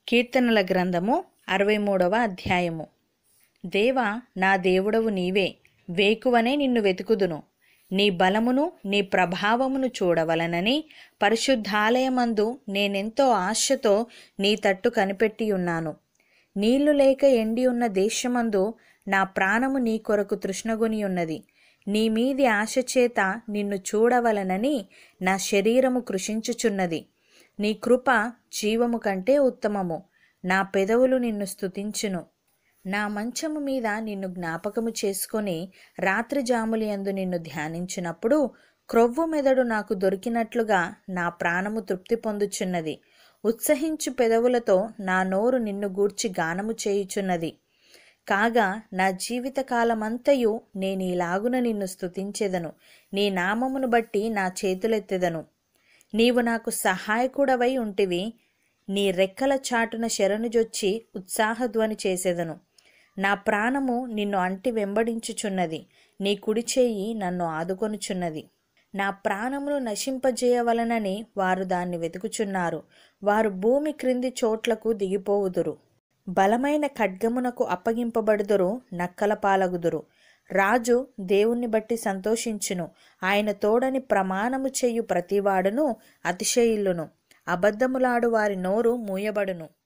కీర్తనల గ్రంథము అరవై మూడవ అధ్యాయము దేవా నా దేవుడవు నీవే వేకువనే నిన్ను వెతుకుదును నీ బలమును నీ ప్రభావమును చూడవలనని పరిశుద్ధాలయమందు నేనెంతో ఆశతో నీ తట్టు కనిపెట్టి ఉన్నాను నీళ్లు లేక ఎండి ఉన్న దేశమందు నా ప్రాణము నీ కొరకు తృష్ణగొని ఉన్నది నీ మీది ఆశ చేత నిన్ను చూడవలనని నా శరీరము కృషించుచున్నది నీ కృప జీవము కంటే ఉత్తమము నా పెదవులు నిన్ను స్తుతించును నా మంచము మీద నిన్ను జ్ఞాపకము చేసుకొని రాత్రి జాములియందు నిన్ను ధ్యానించినప్పుడు క్రొవ్వు మెదడు నాకు దొరికినట్లుగా నా ప్రాణము తృప్తి పొందుచున్నది ఉత్సహించు పెదవులతో నా నోరు నిన్ను గూర్చి గానము చేయుచున్నది కాగా నా జీవితకాలమంతయు నేను ఇలాగున నిన్ను స్తుతించెదను నీ నామమును బట్టి నా చేతులెత్తెదను నీవు నాకు సహాయకుడవై ఉంటివి నీ రెక్కల చాటున శరణుజొచ్చి ఉత్సాహధ్వని చేసేదను నా ప్రాణము నిన్ను అంటి వెంబడించుచున్నది నీ కుడి చేయి నన్ను ఆదుకొనుచున్నది నా ప్రాణమును నశింపజేయవలనని వారు దాన్ని వెతుకుచున్నారు వారు భూమి క్రింది చోట్లకు దిగిపోవుదురు బలమైన ఖడ్గమునకు అప్పగింపబడుదురు నక్కల పాలగుదురు రాజు దేవుణ్ణి బట్టి సంతోషించును ఆయన తోడని ప్రమాణము చేయు ప్రతివాడును అతిశయిల్లును అబద్ధములాడు వారి నోరు మూయబడును